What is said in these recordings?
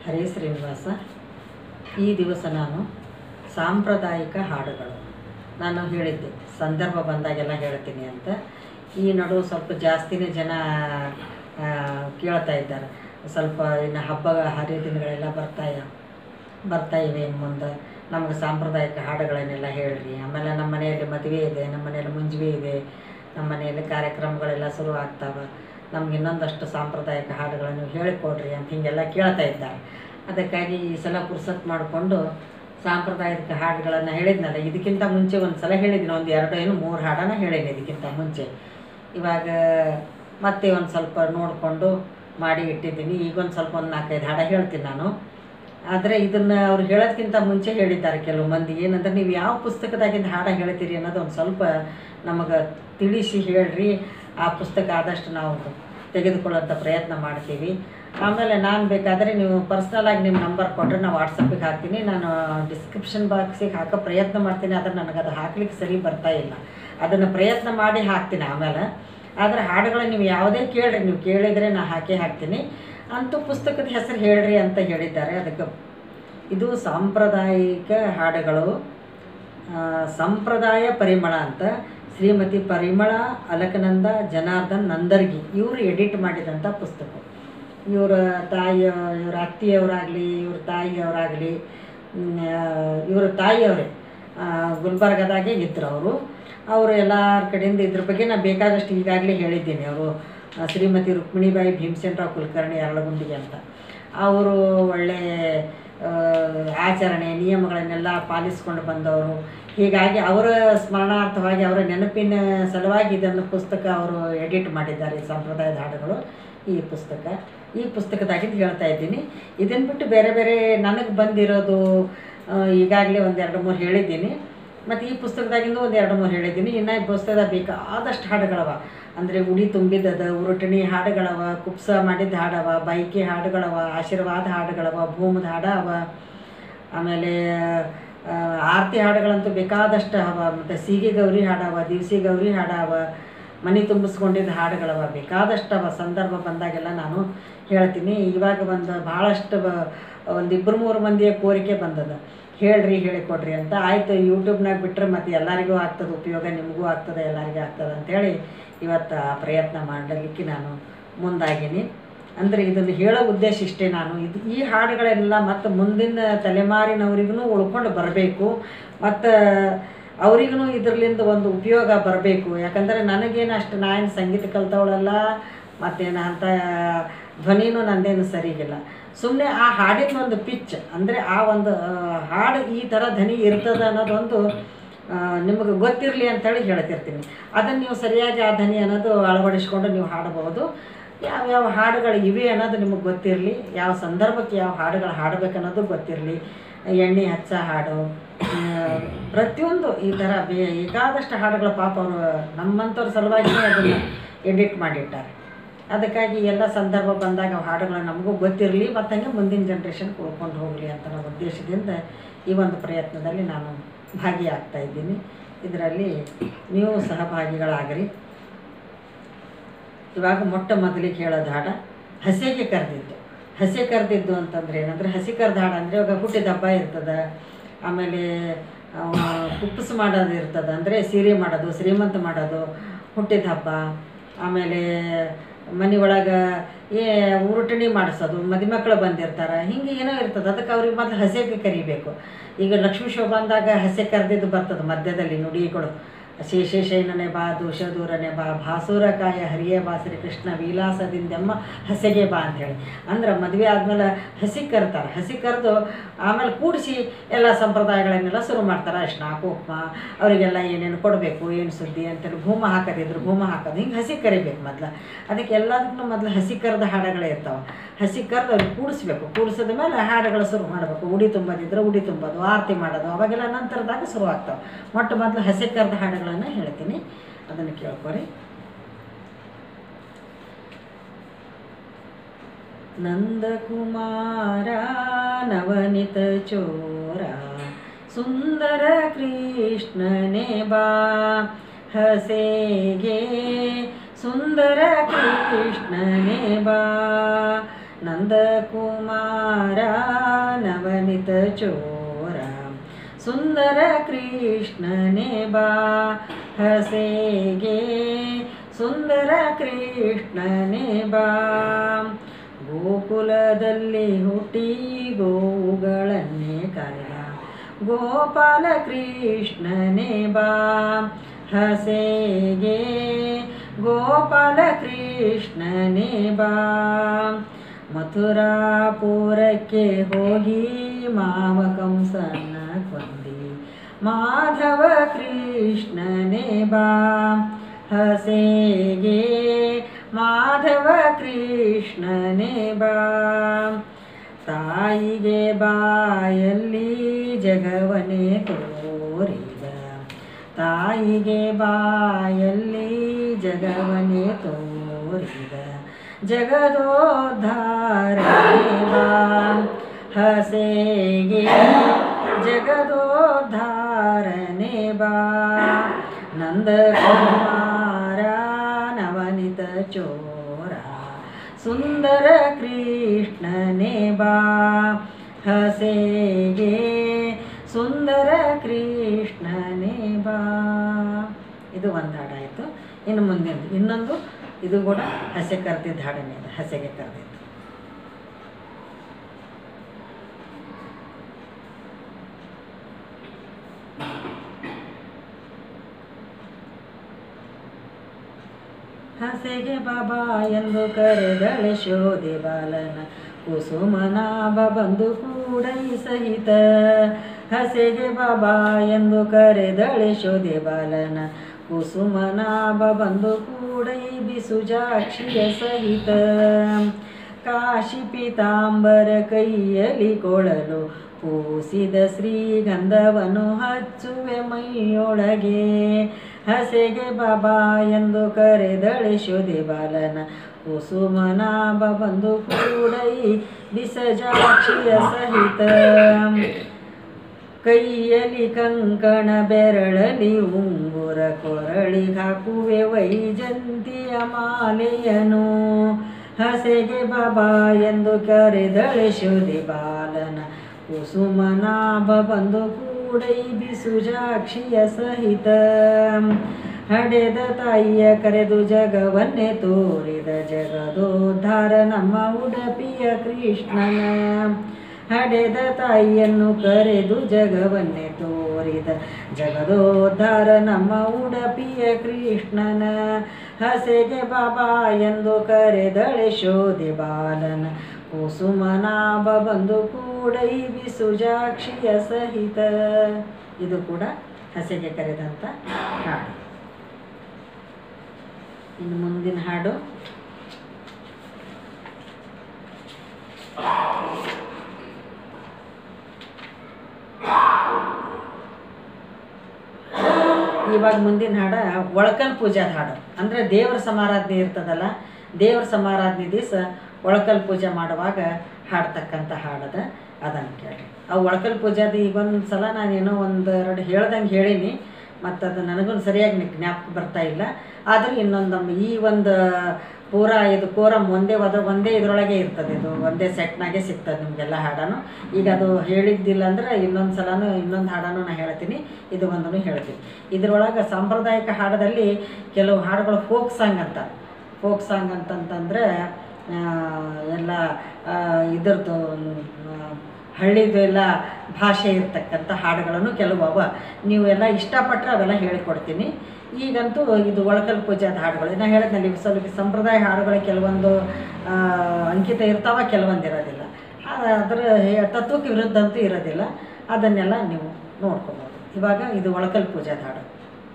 ಹರೇ ಶ್ರೀನಿವಾಸ ಈ ದಿವಸ ನಾನು ಸಾಂಪ್ರದಾಯಿಕ ಹಾಡುಗಳು ನಾನು ಹೇಳಿದ್ದೆ ಸಂದರ್ಭ ಬಂದಾಗೆಲ್ಲ ಹೇಳ್ತೀನಿ ಅಂತ ಈ ನಡು ಸ್ವಲ್ಪ ಜಾಸ್ತಿನೇ ಜನ ಆ, ಕೇಳ್ತಾ ಇದ್ದಾರೆ ಸ್ವಲ್ಪ ಇನ್ನು ಹಬ್ಬ ಹರಿದಿನಗಳೆಲ್ಲ ಬರ್ತಾ ಬರ್ತಾ ಇವೆ ಇನ್ನು ಮುಂದೆ ನಮಗೆ ಸಾಂಪ್ರದಾಯಿಕ ಹಾಡುಗಳನ್ನೆಲ್ಲ ಹೇಳ್ರಿ ಆಮೇಲೆ ನಮ್ಮ ಮನೆಯಲ್ಲಿ ಮದುವೆ ಇದೆ ನಮ್ಮ ಮನೆಯಲ್ಲಿ ಮುಂಜುವೆ ಇದೆ ನಮ್ಮ ಮನೆಯಲ್ಲಿ ಕಾರ್ಯಕ್ರಮಗಳೆಲ್ಲ ಶುರು ಆಗ್ತಾವೆ ನಮ್ಗೆ ಇನ್ನೊಂದಷ್ಟು ಸಾಂಪ್ರದಾಯಿಕ ಹಾಡುಗಳನ್ನು ಹೇಳಿಕೊಡ್ರಿ ಅಂತ ಹೀಗೆಲ್ಲ ಕೇಳ್ತಾ ಇದ್ದಾರೆ ಅದಕ್ಕಾಗಿ ಈ ಸಲ ಪುರ್ಸತ್ ಮಾಡಿಕೊಂಡು ಸಾಂಪ್ರದಾಯಿಕ ಹಾಡುಗಳನ್ನು ಹೇಳಿದ್ನಲ್ಲ ಇದಕ್ಕಿಂತ ಮುಂಚೆ ಒಂದು ಸಲ ಹೇಳಿದ್ದೀನಿ ಒಂದು ಎರಡು ಏನು ಮೂರು ಹಾಡನ್ನು ಹೇಳೀನಿ ಇದಕ್ಕಿಂತ ಮುಂಚೆ ಇವಾಗ ಮತ್ತೆ ಒಂದು ಸ್ವಲ್ಪ ನೋಡಿಕೊಂಡು ಮಾಡಿ ಇಟ್ಟಿದ್ದೀನಿ ಈಗ ಒಂದು ಸ್ವಲ್ಪ ಒಂದು ನಾಲ್ಕೈದು ಹಾಡ ಹೇಳ್ತೀನಿ ನಾನು ಆದರೆ ಇದನ್ನು ಅವ್ರು ಹೇಳೋದಕ್ಕಿಂತ ಮುಂಚೆ ಹೇಳಿದ್ದಾರೆ ಕೆಲವು ಮಂದಿ ಏನಂದ್ರೆ ನೀವು ಯಾವ ಪುಸ್ತಕದಾಗಿಂದ ಹಾಡ ಹೇಳ್ತೀರಿ ಅನ್ನೋದು ಒಂದು ಸ್ವಲ್ಪ ನಮಗೆ ತಿಳಿಸಿ ಹೇಳ್ರಿ ಆ ಪುಸ್ತಕ ಆದಷ್ಟು ನಾವು ತೆಗೆದುಕೊಳ್ಳೋಂಥ ಪ್ರಯತ್ನ ಮಾಡ್ತೀವಿ ಆಮೇಲೆ ನಾನು ಬೇಕಾದರೆ ನೀವು ಪರ್ಸ್ನಲಾಗಿ ನಿಮ್ಮ ನಂಬರ್ ಕೊಟ್ಟರೆ ನಾನು ವಾಟ್ಸಪ್ಪಿಗೆ ಹಾಕ್ತೀನಿ ನಾನು ಡಿಸ್ಕ್ರಿಪ್ಷನ್ ಬಾಕ್ಸಿಗೆ ಹಾಕೋ ಪ್ರಯತ್ನ ಮಾಡ್ತೀನಿ ಆದರೆ ನನಗೆ ಅದು ಹಾಕ್ಲಿಕ್ಕೆ ಸರಿ ಬರ್ತಾ ಇಲ್ಲ ಅದನ್ನು ಪ್ರಯತ್ನ ಮಾಡಿ ಹಾಕ್ತೀನಿ ಆಮೇಲೆ ಆದರೆ ಹಾಡುಗಳು ನೀವು ಯಾವುದೇ ಕೇಳ್ರಿ ನೀವು ಕೇಳಿದರೆ ನಾನು ಹಾಕೇ ಹಾಕ್ತೀನಿ ಅಂತೂ ಪುಸ್ತಕದ ಹೆಸರು ಹೇಳ್ರಿ ಅಂತ ಹೇಳಿದ್ದಾರೆ ಅದಕ್ಕೆ ಇದು ಸಾಂಪ್ರದಾಯಿಕ ಹಾಡುಗಳು ಆ, ಸಂಪ್ರದಾಯ ಪರಿಮಳ ಅಂತ ಶ್ರೀಮತಿ ಪರಿಮಳ ಅಲಕನಂದ ಜನಾರ್ದನ್ ನಂದರ್ಗಿ ಇವರು ಎಡಿಟ್ ಮಾಡಿದಂಥ ಪುಸ್ತಕ ಇವರ ತಾಯಿ ಇವರ ಅತ್ತಿಯವರಾಗಲಿ ಇವ್ರ ತಾಯಿಯವರಾಗಲಿ ಇವರ ತಾಯಿಯವರೇ ಆ, ಗುಲ್ಬರ್ಗದಾಗೆ ಇದ್ರು ಅವರು ಅವರು ಎಲ್ಲರ ಕಡೆಯಿಂದ ಇದ್ರ ಬಗ್ಗೆ ನಾನು ಬೇಕಾದಷ್ಟು ಈಗಾಗಲೇ ಹೇಳಿದ್ದೀನಿ ಅವರು ಆ, ಶ್ರೀಮತಿ ರುಕ್ಮಿಣಿಬಾಯಿ ಭೀಮಸೇನರಾವ್ ಕುಲಕರ್ಣಿ ಅರಳಗುಂಡಿಗೆ ಅಂತ ಅವರು ಒಳ್ಳೆ ಆ, ಆಚರಣೆ ನಿಯಮಗಳನ್ನೆಲ್ಲ ಪಾಲಿಸ್ಕೊಂಡು ಬಂದವರು ಹೀಗಾಗಿ ಅವರ ಸ್ಮರಣಾರ್ಥವಾಗಿ ಅವರ ನೆನಪಿನ ಸಲುವಾಗಿ ಇದನ್ನು ಪುಸ್ತಕ ಅವರು ಎಡಿಟ್ ಮಾಡಿದ್ದಾರೆ ಈ ಸಂಪ್ರದಾಯದ ಹಾಡುಗಳು ಈ ಪುಸ್ತಕ ಈ ಪುಸ್ತಕದಾಗಿದ್ದು ಹೇಳ್ತಾ ಇದ್ದೀನಿ ಇದನ್ನು ಬಿಟ್ಟು ಬೇರೆ ಬೇರೆ ನನಗೆ ಬಂದಿರೋದು ಆ, ಈಗಾಗಲೇ ಒಂದು ಎರಡು ಮೂರು ಹೇಳಿದ್ದೀನಿ ಮತ್ತು ಈ ಪುಸ್ತಕದಾಗಿಂದ ಒಂದು ಎರಡು ಮೂರು ಹೇಳಿದ್ದೀನಿ ಇನ್ನು ಈ ಪುಸ್ತಕದಾಗ ಬೇಕಾದಷ್ಟು ಹಾಡುಗಳವ ಅಂದರೆ ಉಡಿ ತುಂಬಿದ್ದದ ಉರುಟಣಿ ಹಾಡುಗಳವ ಕುಪ್ಸ ಮಾಡಿದ ಹಾಡವ ಬೈಕಿ ಹಾಡುಗಳವ ಆಶೀರ್ವಾದ ಹಾಡುಗಳವ ಭೂಮದ ಹಾಡ ಅವ ಆಮೇಲೆ ಆ, ಆರತಿ ಹಾಡುಗಳಂತೂ ಬೇಕಾದಷ್ಟು ಅವ ಮತ್ತು ಸೀಗೆ ಗೌರಿ ಹಾಡವ ದಿವಸಿ ಗೌರಿ ಹಾಡವ ಮನೆ ತುಂಬಿಸ್ಕೊಂಡಿದ್ದ ಹಾಡುಗಳವ ಬೇಕಾದಷ್ಟು ಅವ ಸಂದರ್ಭ ಬಂದಾಗೆಲ್ಲ ನಾನು ಹೇಳ್ತೀನಿ ಇವಾಗ ಒಂದು ಭಾಳಷ್ಟು ಬ- ಒಂದು ಇಬ್ಬರು ಮೂರು ಮಂದಿಯ ಕೋರಿಕೆ ಬಂದದ ಹೇಳ್ರಿ ಹೇಳಿಕೊಡ್ರಿ ಅಂತ ಆಯಿತು ಯೂಟ್ಯೂಬ್ನಾಗ ಬಿಟ್ಟರೆ ಮತ್ತು ಎಲ್ಲರಿಗೂ ಆಗ್ತದೆ ಉಪಯೋಗ ನಿಮಗೂ ಆಗ್ತದೆ ಎಲ್ಲರಿಗೂ ಆಗ್ತದೆ ಅಂಥೇಳಿ ಇವತ್ತು ಆ ಪ್ರಯತ್ನ ಮಾಡಲಿಕ್ಕೆ ನಾನು ಮುಂದಾಗೀನಿ ಅಂದರೆ ಇದನ್ನು ಹೇಳೋ ಉದ್ದೇಶ ಇಷ್ಟೇ ನಾನು ಇದು ಈ ಹಾಡುಗಳೆಲ್ಲ ಮತ್ತು ಮುಂದಿನ ತಲೆಮಾರಿನವರಿಗೂ ಉಳ್ಕೊಂಡು ಬರಬೇಕು ಮತ್ತು ಅವರಿಗೂ ಇದರಲ್ಲಿಂದ ಒಂದು ಉಪಯೋಗ ಬರಬೇಕು ಯಾಕಂದರೆ ನನಗೇನು ಅಷ್ಟು ನಾನು ಸಂಗೀತ ಕಲ್ತವಳಲ್ಲ ಮತ್ತೇನು ಅಂತ ಧ್ವನಿನೂ ನಂದೇನು ಸರಿಗಿಲ್ಲ ಸುಮ್ಮನೆ ಆ ಹಾಡಿನ ಒಂದು ಪಿಚ್ ಅಂದರೆ ಆ ಒಂದು ಆ, ಹಾಡು ಈ ಥರ ಧ್ವನಿ ಇರ್ತದೆ ಅನ್ನೋದೊಂದು ಆ, ನಿಮಗೆ ಗೊತ್ತಿರಲಿ ಅಂತೇಳಿ ಹೇಳ್ತಿರ್ತೀನಿ ಅದನ್ನು ನೀವು ಸರಿಯಾಗಿ ಆ ಧ್ವನಿ ಅನ್ನೋದು ಅಳವಡಿಸ್ಕೊಂಡು ನೀವು ಹಾಡಬಹುದು ಯಾವ್ಯಾವ ಹಾಡುಗಳು ಇವೆ ಅನ್ನೋದು ನಿಮಗೆ ಗೊತ್ತಿರಲಿ ಯಾವ ಸಂದರ್ಭಕ್ಕೆ ಯಾವ ಹಾಡುಗಳು ಹಾಡಬೇಕು ಅನ್ನೋದು ಗೊತ್ತಿರಲಿ ಎಣ್ಣೆ ಹಚ್ಚ ಹಾಡು ಆ, ಪ್ರತಿಯೊಂದು ಈ ಥರ ಬೇ ಬೇಕಾದಷ್ಟು ಹಾಡುಗಳು ಪಾಪ ಅವರು ನಮ್ಮಂಥವ್ರ ಸಲುವಾಗಿಯೇ ಅದನ್ನು ಎಡಿಟ್ ಮಾಡಿಟ್ಟಾರೆ ಅದಕ್ಕಾಗಿ ಎಲ್ಲ ಸಂದರ್ಭ ಬಂದಾಗ ಅವು ಹಾಡುಗಳು ನಮಗೂ ಗೊತ್ತಿರಲಿ ಮತ್ತು ಹಂಗೆ ಮುಂದಿನ ಜನ್ರೇಷನ್ ಉಳ್ಕೊಂಡು ಹೋಗಲಿ ಅಂತ ಅನ್ನೋ ಉದ್ದೇಶದಿಂದ ಈ ಒಂದು ಪ್ರಯತ್ನದಲ್ಲಿ ನಾನು ಭಾಗಿಯಾಗ್ತಾ ಇದ್ದೀನಿ ಇದರಲ್ಲಿ ನೀವು ಸಹಭಾಗಿಗಳಾಗ್ರಿ ಇವಾಗ ಮೊಟ್ಟ ಮೊದಲಿಗೆ ಹೇಳೋದು ಹಾಡ ಹಸೆಗೆ ಕರೆದಿದ್ದು ಹಸೆ ಕರೆದಿದ್ದು ಅಂತಂದ್ರೆ ಏನಂದ್ರೆ ಹಸಿ ಕರೆದ ಹಾಡು ಅಂದರೆ ಇವಾಗ ಹುಟ್ಟಿದ ಹಬ್ಬ ಇರ್ತದೆ ಆಮೇಲೆ ಆ, ಕುಪ್ಪಸ ಮಾಡೋದು ಇರ್ತದೆ ಅಂದರೆ ಸೀರೆ ಮಾಡೋದು ಶ್ರೀಮಂತ ಮಾಡೋದು ಹುಟ್ಟಿದ ಹಬ್ಬ ಆಮೇಲೆ ಮನೆ ಒಳಗೆ ಏ ಉರುಟಣಿ ಮಾಡಿಸೋದು ಮದುಮಕ್ಕಳು ಬಂದಿರ್ತಾರೆ ಹಿಂಗೆ ಏನೋ ಇರ್ತದೆ ಅದಕ್ಕೆ ಅವ್ರಿಗೆ ಮೊದಲು ಹಸೆಗೆ ಕರಿಬೇಕು ಈಗ ಲಕ್ಷ್ಮೀ ಶೋಭ ಅಂದಾಗ ಹಸೆ ಕರೆದಿದ್ದು ಬರ್ತದೆ ಮಧ್ಯದಲ್ಲಿ ನುಡಿಗಳು ಶೇಷೇಶೈನನೆ ಬಾ ದೋಷ ದೂರನೆ ಬಾ ಭಾಸುರಕಾಯ ಹರಿಯೇ ಬಾ ಶ್ರೀ ಕೃಷ್ಣ ವಿಲಾಸದಿಂದೆಮ್ಮ ಹಸೆಗೆ ಬಾ ಅಂಥೇಳಿ ಅಂದ್ರೆ ಮದುವೆ ಆದಮೇಲೆ ಹಸಿ ಕರ್ತಾರೆ ಹಸಿ ಕರೆದು ಆಮೇಲೆ ಕೂಡಿಸಿ ಎಲ್ಲ ಸಂಪ್ರದಾಯಗಳನ್ನೆಲ್ಲ ಶುರು ಮಾಡ್ತಾರೆ ಅರ್ಶಿನ ಕುಂಕುಮ ಅವರಿಗೆಲ್ಲ ಏನೇನು ಕೊಡಬೇಕು ಏನು ಸುದ್ದಿ ಅಂತೇಳಿ ಭೂಮ ಹಾಕೋದಿದ್ರು ಭೂಮ ಹಾಕೋದು ಹಿಂಗೆ ಹಸಿ ಕರಿಬೇಕು ಮೊದ್ಲು ಅದಕ್ಕೆ ಎಲ್ಲದಕ್ಕೂ ಮೊದಲು ಹಸಿ ಕರೆದ ಹಾಡುಗಳೇ ಇರ್ತಾವೆ ಹಸಿ ಕರೆದು ಅವ್ರಿಗೆ ಕೂಡಿಸ್ಬೇಕು ಕೂಡಿಸಿದ ಮೇಲೆ ಹಾಡುಗಳು ಶುರು ಮಾಡಬೇಕು ಉಡಿ ತುಂಬೋದಿದ್ರೆ ಉಡಿ ತುಂಬೋದು ಆರತಿ ಮಾಡೋದು ಅವಾಗೆಲ್ಲ ನಂತರದಾಗ ಶುರು ಆಗ್ತಾವೆ ಮೊಟ್ಟ ಮೊದಲು ಹಸಿ ಕರೆದ ಹಾಡುಗಳನ್ನು ಹೇಳ್ತೀನಿ ಅದನ್ನು ಕೇಳ್ಕೊರಿ ನಂದಕುಮಾರ ನವನಿತ ಚೋರ ಸುಂದರ ಕೃಷ್ಣನೇ ಬಾ ಹಸೆಗೆ ಸುಂದರ ಕೃಷ್ಣನೇ ಬಾ ನಂದಕುಮಾರ ನವನಿತ ಚೋರ ಸುಂದರ ಕೃಷ್ಣನೇ ಬಾ ಹಸೆಗೆ ಸುಂದರ ಕೃಷ್ಣನೇ ಬಾ ಗೋಕುಲದಲ್ಲಿ ಹುಟ್ಟಿ ಗೋವುಗಳನ್ನೇ ಕಾಯ್ದ ಗೋಪಾಲ ಕೃಷ್ಣನೇ ಬಾ ಹಸೆಗೆ ಗೋಪಾಲ ಕೃಷ್ಣನೇ ಬಾ ಮಥುರಾಪುರಕ್ಕೆ ಹೋಗಿ ಮಾವ ಕಂಸನ ಕೊಂದಿ ಮಾಧವ ಕೃಷ್ಣನೇ ಬಾ ಹಸೆಗೆ ಮಾಧವ ಕೃಷ್ಣನೇ ಬಾ ತಾಯಿಗೆ ಬಾಯಲ್ಲಿ ಜಗವನೇ ತೋರಿದ ತಾಯಿಗೆ ಬಾಯಲ್ಲಿ ಜಗವನೇ ತೋರಿದ ಜಗದೋದ್ಧಾರನೇ ಬಾ ಹಸೆಗೆ ಜಗದೋದ್ಧಾರನೇ ಬಾ ನಂದಕುಮಾರ ನವನಿತ ಚೋರ ಸುಂದರ ಕೃಷ್ಣನೇ ಬಾ ಹಸೆಗೆ ಸುಂದರ ಕೃಷ್ಣನೇ ಬಾ ಇದು ಒಂದು ಹಾಡಾಯಿತು ಇನ್ನು ಮುಂದಿನ ಇನ್ನೊಂದು ಇದು ಕೂಡ ಹಸೆ ಕರೆದಿದ್ದ ಹಾಡನೇ ಇದೆ ಹಸೆಗೆ ಕರೆದಿದ್ದು ಹಸೆಗೆ ಬಾಬಾ ಎಂದು ಕರೆದಳೆ ಶೋಧೆ ಬಾಲನ ಕುಸುಮನಾಭ ಬಂದು ಕೂಡೈ ಸಹಿತ ಹಸೆಗೆ ಬಾಬಾ ಎಂದು ಕರೆದಳೆ ಶೋಧೆ ಬಾಲನ ಕುಸುಮನಾಭ ಬಂದು ಕೂಡೈ ಬಿಸುಜಾಕ್ಷಿಯ ಸಹಿತ ಕಾಶಿ ಪೀತಾಂಬರ ಕೈಯಲ್ಲಿ ಕೊಳಲು ಪೂಸಿದ ಶ್ರೀಗಂಧವನ್ನು ಹಚ್ಚುವೆ ಮೈಯೊಳಗೆ ಹಸೆಗೆ ಬಾಬಾ ಎಂದು ಕರೆದಳೆ ಶೋಧೆ ಬಾಲನ ಕುಸುಮನಾಭ ಬಂದು ಕೂಡೈ ಬಿಸಜಾಕ್ಷಿಯ ಸಹಿತ ಕೈಯಲ್ಲಿ ಕಂಕಣ ಬೆರಳಲಿ ಉಂಗುರ ಕೊರಳಿ ಹಾಕುವೆ ವೈಜಂತಿಯ ಮಾಲೆಯನು ಹಸೆಗೆ ಬಾಬಾ ಎಂದು ಕರೆದಳೆ ಶೋಧೆ ಬಾಲನ ಕುಸುಮನಾಭ ಬಂದು ಕೂಡೈ ಬಿಸುಜಾಕ್ಷಿಯ ಸಹಿತ ಹಡೆದ ತಾಯಿಯ ಕರೆದು ಜಗವನ್ನೇ ತೋರಿದ ಜಗದೋದ್ಧಾರ ನಮ್ಮ ಉಡಪಿಯ ಕೃಷ್ಣನ ಹಡೆದ ತಾಯಿಯನ್ನು ಕರೆದು ಜಗವನ್ನೇ ತೋರಿದ ಜಗದೋದ್ಧಾರ ನಮ್ಮ ಉಡಪಿಯ ಕೃಷ್ಣನ ಹಸೆಗೆ ಬಾಬಾ ಎಂದು ಕರೆದಳೆ ಶೋಧೆ ಬಾಲನ ಕುಸುಮನಾಭ ಬಂದು ಕೂಡೈ ಬಿಸುಜಾಕ್ಷಿಯ ಸಹಿತ ಇದು ಕೂಡ ಹಸೆಗೆ ಕರೆದಂಥ ಹಾಡು ಇನ್ನು ಮುಂದಿನ ಹಾಡು ಇವಾಗ ಮುಂದಿನ ಹಾಡ ಒಳಕಲ್ ಪೂಜಾದ ಹಾಡು ಅಂದರೆ ದೇವರ ಸಮಾರಾಧನೆ ಇರ್ತದಲ್ಲ ದೇವರ ಸಮಾರಾಧನೆ ದಿವಸ ಒಳಕಲ್ ಪೂಜೆ ಮಾಡುವಾಗ ಹಾಡ್ತಕ್ಕಂಥ ಹಾಡದ ಅದನ್ನು ಕೇಳಿ ಆ ಒಳಕಲ್ ಪೂಜಾದ ಈಗ ಒಂದು ಸಲ ನಾನೇನೋ ಒಂದು ಎರಡು ಹೇಳ್ದಂಗೆ ಹೇಳೀನಿ ಮತ್ತು ಅದು ನನಗೂ ಸರಿಯಾಗಿ ನಿ- ಜ್ಞಾಪಕ ಬರ್ತಾ ಇಲ್ಲ ಆದರೂ ಇನ್ನೊಂದು ಈ ಒಂದು ಪೂರ ಇದು ಕೋರಮ್ ಒಂದೇ ಅದ್ರ ಒಂದೇ ಇದರೊಳಗೆ ಇರ್ತದೆ ಇದು ಒಂದೇ ಸೆಟ್ನಾಗೆ ಸಿಗ್ತದೆ ನಿಮಗೆಲ್ಲ ಹಾಡನು ಈಗ ಅದು ಹೇಳಿದ್ದಿಲ್ಲ ಅಂದ್ರೆ ಇನ್ನೊಂದು ಸಲನೂ ಇನ್ನೊಂದು ಹಾಡನ್ನು ನಾನು ಹೇಳ್ತೀನಿ ಇದು ಒಂದನ್ನು ಹೇಳ್ತೀನಿ ಇದರೊಳಗೆ ಸಾಂಪ್ರದಾಯಿಕ ಹಾಡದಲ್ಲಿ ಕೆಲವು ಹಾಡುಗಳು ಫೋಕ್ ಸಾಂಗ್ ಅಂತ ಫೋಕ್ ಸಾಂಗ್ ಅಂತಂತಂದರೆ ಎಲ್ಲ ಆ, ಇದ್ರದ್ದು ಆ, ಹಳ್ಳಿದು ಎಲ್ಲ ಭಾಷೆ ಇರ್ತಕ್ಕಂಥ ಹಾಡುಗಳನ್ನು ಕೆಲವು ಅವ ನೀವೆಲ್ಲ ಇಷ್ಟಪಟ್ಟರೆ ಅವೆಲ್ಲ ಹೇಳಿಕೊಡ್ತೀನಿ ಈಗಂತೂ ಇದು ಒಳಕಲ್ ಪೂಜಾದ ಹಾಡುಗಳು ನಾ ಹೇಳಿದ್ನಲ್ಲಿ ಸ್ವಲ್ಪ ಸಂಪ್ರದಾಯ ಹಾಡುಗಳು ಕೆಲವೊಂದು ಆ, ಅಂಕಿತ ಇರ್ತಾವ ಕೆಲವೊಂದು ಇರೋದಿಲ್ಲ ಆ- ಅದರ ಹೇ- ತತ್ವಕ್ಕೆ ವಿರುದ್ಧ ಅಂತೂ ಇರೋದಿಲ್ಲ ಅದನ್ನೆಲ್ಲ ನೀವು ನೋಡ್ಕೊಬೋದು ಇವಾಗ ಇದು ಒಳಕಲ್ ಪೂಜಾದ ಹಾಡು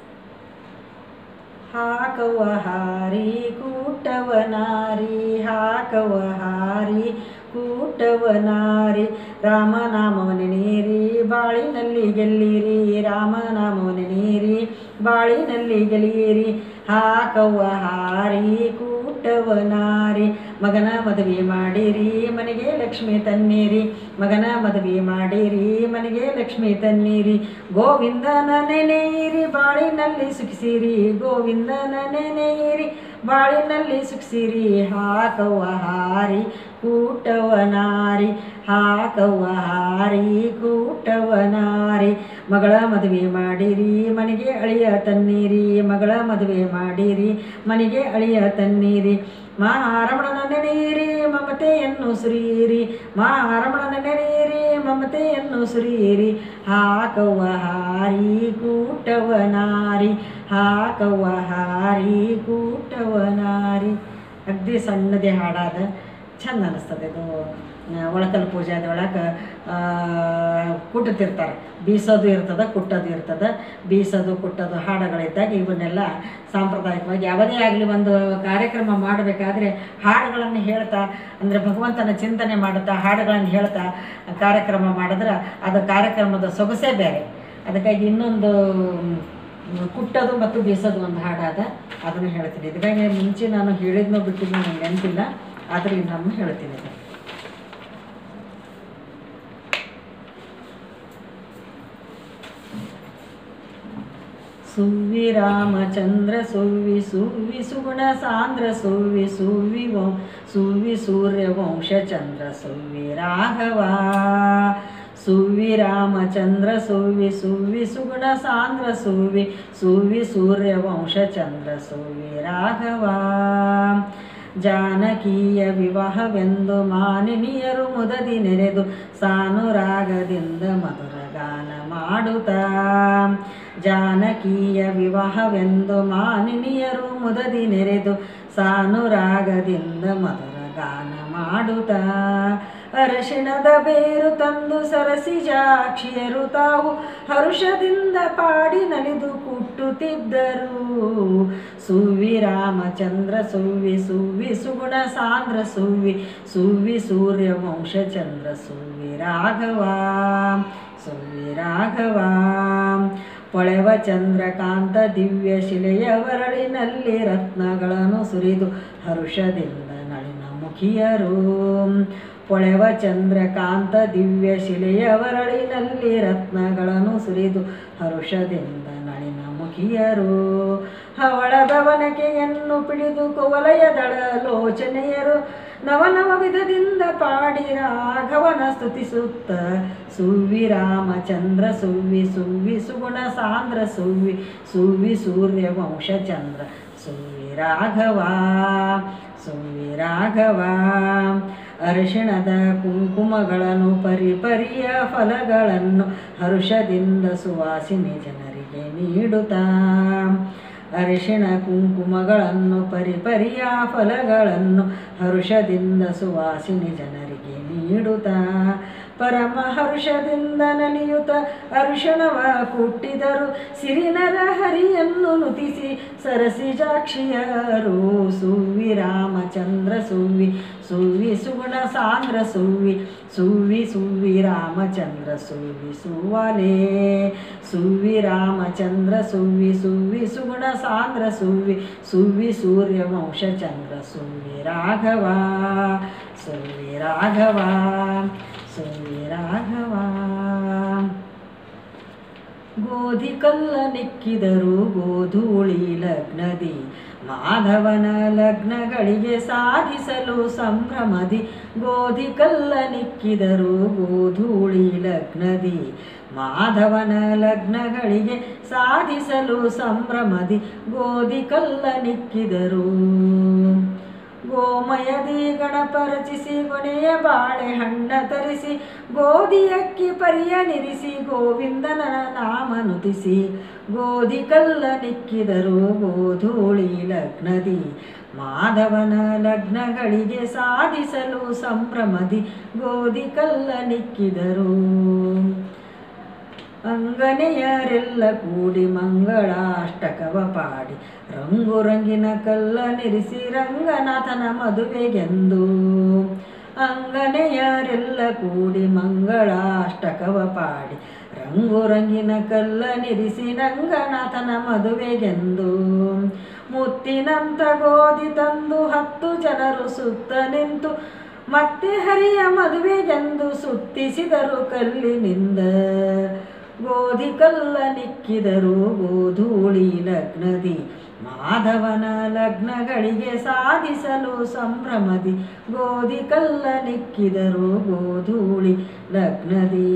ಹಾಕವ ಹಾರಿ ಕೂಟವ ನಾರಿ ಹಾಕವ ಹಾರಿ ಕೂಟವ ನಾರಿ ರಾಮನಾಮವನೆ ನೀರಿ ಬಾಳಿನಲ್ಲಿ ಗೆಲ್ಲಿರಿ ರಾಮನಾಮವನೆ ನೀರಿ ಬಾಳಿನಲ್ಲಿ ಗೆಲ್ಲಿರಿ ಹಾಕವ್ವ ಹಾರಿ ಕೂಟವ ನಾರಿ ಮಗನ ಮದುವೆ ಮಾಡಿರಿ ಮನೆಗೆ ಲಕ್ಷ್ಮಿ ತನ್ನಿರಿ ಮಗನ ಮದುವೆ ಮಾಡಿರಿ ಮನೆಗೆ ಲಕ್ಷ್ಮಿ ತನ್ನಿರಿ ಗೋವಿಂದನ ನೆನೆಯಿರಿ ಬಾಳಿನಲ್ಲಿ ಸುಖಿಸಿರಿ ಗೋವಿಂದನ ನೆನೆಯಿರಿ ಬಾಳಿನಲ್ಲಿ ಸುಕ್ಸಿರಿ ಹಾಕವ್ವ ಹಾರಿ ಕೂಟವ ನಾರಿ ಹಾಕವ್ವ ಹಾರಿ ಕೂಟವ ನಾರಿ ಮಗಳ ಮದುವೆ ಮಾಡಿರಿ ಮನೆಗೆ ಅಳಿಯ ತನ್ನೀರಿ ಮಗಳ ಮದುವೆ ಮಾಡಿರಿ ಮನೆಗೆ ಅಳಿಯ ತನ್ನೀರಿ ಮಾರಮಣನ ನೆನೆಯಿರಿ ಮಮತೆಯನ್ನು ಸುರಿಯಿರಿ ಮಾರಮಣನ ನೆನೆಯಿರಿ ಮಮತೆಯನ್ನು ಸುರಿಯಿರಿ ಹಾಕವ್ವ ಹಾರಿ ಕೂಟವ ನಾರಿ ಹಾಕವ್ವ ಹಾರಿ ಕೂಟವ ನಾರಿ ಅಗ್ದಿ ಸಣ್ಣದೇ ಹಾಡಾದ ಚಂದ ಅನ್ನಿಸ್ತದೆ ಇದು ಒಳಕಲ್ ಪೂಜೆ ಅದ್ರೊಳಗೆ ಕುಟ್ಟುತ್ತಿರ್ತಾರೆ ಬೀಸೋದು ಇರ್ತದೆ ಕುಟ್ಟೋದು ಇರ್ತದೆ ಬೀಸೋದು ಕುಟ್ಟೋದು ಹಾಡುಗಳಿದ್ದಾಗ ಇವನ್ನೆಲ್ಲ ಸಾಂಪ್ರದಾಯಿಕವಾಗಿ ಯಾವುದೇ ಆಗಲಿ ಒಂದು ಕಾರ್ಯಕ್ರಮ ಮಾಡಬೇಕಾದ್ರೆ ಹಾಡುಗಳನ್ನು ಹೇಳ್ತಾ ಅಂದರೆ ಭಗವಂತನ ಚಿಂತನೆ ಮಾಡುತ್ತಾ ಹಾಡುಗಳನ್ನು ಹೇಳ್ತಾ ಕಾರ್ಯಕ್ರಮ ಮಾಡಿದ್ರೆ ಅದು ಕಾರ್ಯಕ್ರಮದ ಸೊಗಸೇ ಬೇರೆ ಅದಕ್ಕಾಗಿ ಇನ್ನೊಂದು ಮ್, ಕುಟ್ಟೋದು ಮತ್ತು ಬೀಸೋದು ಒಂದು ಹಾಡಾದ ಅದನ್ನು ಹೇಳ್ತೀನಿ ಇದಕ್ಕಾಗಿ ಮುಂಚೆ ನಾನು ಹೇಳಿದ್ನೋ ಬಿಟ್ಟಿದ್ನೋ ನನಗೆ ನೆನಪಿಲ್ಲ ಆದರೆ ಇನ್ನೊಮ್ಮೆ ಹೇಳ್ತೀನಿ ಅದು ಸುವ್ವಿ ರಾಮಚಂದ್ರ ಸುವ್ವಿ ಸುವ್ವಿ ಸುಗುಣ ಸಾಂದ್ರ ಸುವ್ವಿ ಸುವ್ವಿ ವಂಶ ಸುವ್ವಿ ಸೂರ್ಯ ವಂಶ ಚಂದ್ರ ಸುವ್ವಿ ರಾಘವ ಸುವ್ವಿ ರಾಮಚಂದ್ರ ಸುವ್ವಿ ಸುವ್ವಿ ಸುಗುಣ ಸಾಂದ್ರ ಸುವ್ವಿ ಸುವ್ವಿ ಸೂರ್ಯ ವಂಶ ಚಂದ್ರ ಸುವ್ವಿ ರಾಘವ ಜಾನಕೀಯ ವಿವಾಹವೆಂದು ಮಾನಿನಿಯರು ಮುದದಿ ನೆರೆದು ಸಾನುರಾಗದಿಂದ ಮಧುರ ಗಾನ ಮಾಡುತ್ತಾ ಜಾನಕೀಯ ವಿವಾಹವೆಂದು ಮಾನಿನಿಯರು ಮುದದಿ ನೆರೆದು ಸಾನುರಾಗದಿಂದ ಮಧುರ ಗಾನ ಮಾಡುತ್ತಾ ಅರಶಿಣದ ಬೇರು ತಂದು ಸರಸಿಜಾಕ್ಷಿಯರು ತಾವು ಹರುಷದಿಂದ ಪಾಡಿ ನಲಿದು ಕುಟ್ಟುತ್ತಿದ್ದರು ಸುವ್ವಿ ರಾಮಚಂದ್ರ ಸುವ್ವಿ ಸುವ್ವಿ ಸುಗುಣ ಸಾಂದ್ರ ಸುವ್ವಿ ಸುವ್ವಿ ಸೂರ್ಯ ವಂಶ ಚಂದ್ರ ಸುವ್ವಿ ರಾಘವ ಸುವ್ವಿ ರಾಘವ ಪೊಳೆವ ಚಂದ್ರಕಾಂತ ದಿವ್ಯ ಶಿಲೆಯ ವರಳಿನಲ್ಲಿ ರತ್ನಗಳನ್ನು ಸುರಿದು ಹರುಷದಿಂದ ನಳಿನ ಮುಖಿಯರು ಪೊಳೆವ ಚಂದ್ರಕಾಂತ ದಿವ್ಯ ಶಿಲೆಯ ವರಳಿನಲ್ಲಿ ರತ್ನಗಳನ್ನು ಸುರಿದು ಹರುಷದಿಂದ ನಳಿನ ಮುಖಿಯರು ಹವಳದವನಕೆಯನ್ನು ಪಿಡಿದು ಕುವಲಯದಳ ಲೋಚನೆಯರು ನವನವ ವಿಧದಿಂದ ಪಾಡಿ ರಾಘವನ ಸ್ತುತಿಸುತ್ತ ಸುವ್ವಿ ರಾಮಚಂದ್ರ ಸುವ್ವಿ ಸುವ್ವಿ ಸುಗುಣ ಸಾಂದ್ರ ಸುವ್ವಿ ಸುವ್ವಿ ಸೂರ್ಯ ವಂಶ ಚಂದ್ರ ಸುವ್ವಿ ರಾಘವ ಸುವ್ವಿ ರಾಘವ ಅರಿಶಿಣದ ಕುಂಕುಮಗಳನ್ನು ಪರಿ ಪರಿಯ ಫಲಗಳನ್ನು ಹರುಷದಿಂದ ಸುವಾಸಿನಿ ಜನರಿಗೆ ನೀಡುತ್ತಾ ಅರಿಶಿಣ ಕುಂಕುಮಗಳನ್ನು ಪರಿ ಪರಿಯ ಫಲಗಳನ್ನು ಹರುಷದಿಂದ ಸುವಾಸಿನಿ ಜನರಿಗೆ ನೀಡುತ್ತಾ ಪರಮ ಹರ್ಷದಿಂದ ನಲಿಯುತ್ತ ಅರುಷಣವ ಕುಟ್ಟಿದರು ಸಿರಿನರ ಹರಿಯನ್ನು ನುತಿಸಿ ಸರಸಿಜಾಕ್ಷಿಯರು ಸುವ್ವಿ ರಾಮಚಂದ್ರ ಸುವ್ವಿ ಸುವ್ವಿ ಸುಗುಣ ಸಾಂದ್ರ ಸುವ್ವಿ ಸುವ್ವಿ ಸುವ್ವಿ ರಾಮಚಂದ್ರ ಸುವ್ವಿ ಸುವಾಲೆ ಸುವ್ವಿ ರಾಮಚಂದ್ರ ಸುವ್ವಿ ಸುವ್ವಿ ಸುಗುಣ ಸಾಂದ್ರ ಸುವ್ವಿ ಸುವ್ವಿ ಸೂರ್ಯ ವಂಶ ಚಂದ್ರ ಸುವ್ವಿ ರಾಘವ ಸುವ್ವಿ ರಾಘವ ಸುವ್ವಿ ರಾಘವ ಗೋಧಿ ಕಲ್ಲ ನೆಕ್ಕಿದರು ಗೋಧೂಳಿ ಲಗ್ನದಿ ಮಾಧವನ ಲಗ್ನಗಳಿಗೆ ಸಾಧಿಸಲು ಸಂಭ್ರಮದಿ ಗೋಧಿ ಕಲ್ಲ ನಿಕ್ಕಿದರು ಗೋಧೂಳಿ ಲಗ್ನದಿ ಮಾಧವನ ಲಗ್ನಗಳಿಗೆ ಸಾಧಿಸಲು ಸಂಭ್ರಮದಿ ಗೋಧಿ ಕಲ್ಲ ನಿಕ್ಕಿದರು ಗೋಮಯದಿ ಗಣಪ ರಚಿಸಿ ಕೊನೆಯ ಬಾಳೆಹಣ್ಣ ತರಿಸಿ ಗೋಧಿ ಅಕ್ಕಿ ಪರಿಯ ನಿರಿಸಿ ಗೋವಿಂದನ ನಾಮ ನುತಿಸಿ ಗೋಧಿ ಕಲ್ಲ ನಿಕ್ಕಿದರು ಗೋಧೂಳಿ ಲಗ್ನದಿ ಮಾಧವನ ಲಗ್ನಗಳಿಗೆ ಸಾಧಿಸಲು ಸಂಭ್ರಮದಿ ಗೋಧಿ ಕಲ್ಲ ನಿಕ್ಕಿದರು ಅಂಗನೆಯರೆಲ್ಲ ಕೂಡಿ ಮಂಗಳಾಷ್ಟಕವ ಪಾಡಿ ರಂಗು ರಂಗಿನ ಕಲ್ಲ ನಿರಿಸಿ ರಂಗನಾಥನ ಮದುವೆಗೆಂದು ಅಂಗನೆಯರೆಲ್ಲ ಕೂಡಿ ಮಂಗಳಾಷ್ಟಕವ ಪಾಡಿ ರಂಗು ರಂಗಿನ ಕಲ್ಲ ನಿರಿಸಿ ರಂಗನಾಥನ ಮದುವೆಗೆಂದು ಮುತ್ತಿನಂತ ಗೋಧಿ ತಂದು ಹತ್ತು ಜನರು ಸುತ್ತ ನಿಂತು ಮತ್ತೆ ಹರಿಯ ಮದುವೆಗೆಂದು ಸುತ್ತಿಸಿದರು ಕಲ್ಲಿನಿಂದ ಗೋಧಿ ಕಲ್ಲ ನಿಕ್ಕಿದರು ಗೋಧೂಳಿ ಲಗ್ನದಿ ಮಾಧವನ ಲಗ್ನಗಳಿಗೆ ಸಾಧಿಸಲು ಸಂಭ್ರಮದಿ ಗೋಧಿ ಕಲ್ಲ ನಿಕ್ಕಿದರು ಗೋಧೂಳಿ ಲಗ್ನದಿ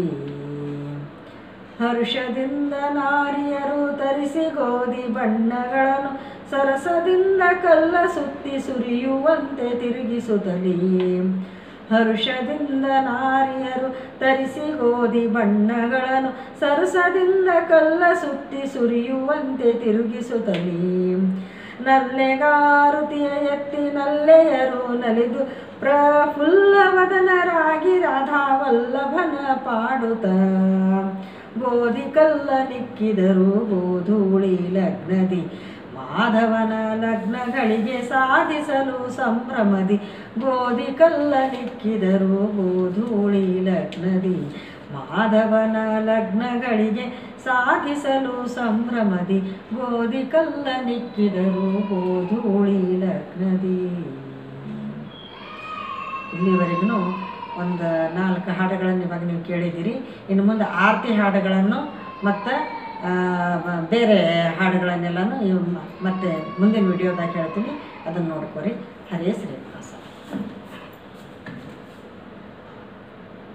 ಹರ್ಷದಿಂದ ನಾರಿಯರು ತರಿಸಿ ಗೋಧಿ ಬಣ್ಣಗಳನ್ನು ಸರಸದಿಂದ ಕಲ್ಲ ಸುತ್ತಿ ಸುರಿಯುವಂತೆ ತಿರುಗಿಸುತ್ತಲೇ ಹರ್ಷದಿಂದ ನಾರಿಯರು ತರಿಸಿ ಗೋಧಿ ಬಣ್ಣಗಳನ್ನು ಸರಸದಿಂದ ಕಲ್ಲ ಸುತ್ತಿ ಸುರಿಯುವಂತೆ ತಿರುಗಿಸುತ್ತಲೇ ನಲ್ಲೆಗಾರುತಿಯ ಎತ್ತಿ ನಲ್ಲೆಯರು ನಲಿದು ಪ್ರಫುಲ್ಲವದನರಾಗಿ ರಾಧಾವಲ್ಲಭನ ಪಾಡುತ್ತ ಗೋಧಿ ಕಲ್ಲ ನಿಕ್ಕಿದರು ಗೋಧೂಳಿ ಲಗ್ನದಿ ಮಾಧವನ ಲಗ್ನಗಳಿಗೆ ಸಾಧಿಸಲು ಸಂಭ್ರಮದಿ ಗೋಧಿ ಕಲ್ಲ ನಿಕ್ಕಿದರು ಗೋಧೂಳಿ ಲಗ್ನದಿ ಮಾಧವನ ಲಗ್ನಗಳಿಗೆ ಸಾಧಿಸಲು ಸಂಭ್ರಮದಿ ಗೋಧಿ ಕಲ್ಲ ನಿಕ್ಕಿದರು ಗೋಧೂಳಿ ಲಗ್ನದಿ ಇಲ್ಲಿವರೆಗೂ ಒಂದು ನಾಲ್ಕು ಹಾಡುಗಳನ್ನು ಇವಾಗ ನೀವು ಕೇಳಿದ್ದೀರಿ ಇನ್ನು ಮುಂದೆ ಆರತಿ ಹಾಡುಗಳನ್ನು ಮತ್ತು ಬೇರೆ ಹಾಡುಗಳನ್ನೆಲ್ಲನೂ ಇವ್ ಮತ್ತೆ ಮುಂದಿನ ವಿಡಿಯೋದಾಗ ಹೇಳ್ತೀನಿ ಅದನ್ನು ನೋಡ್ಕೊರಿ ಹರೇ ಶ್ರೀ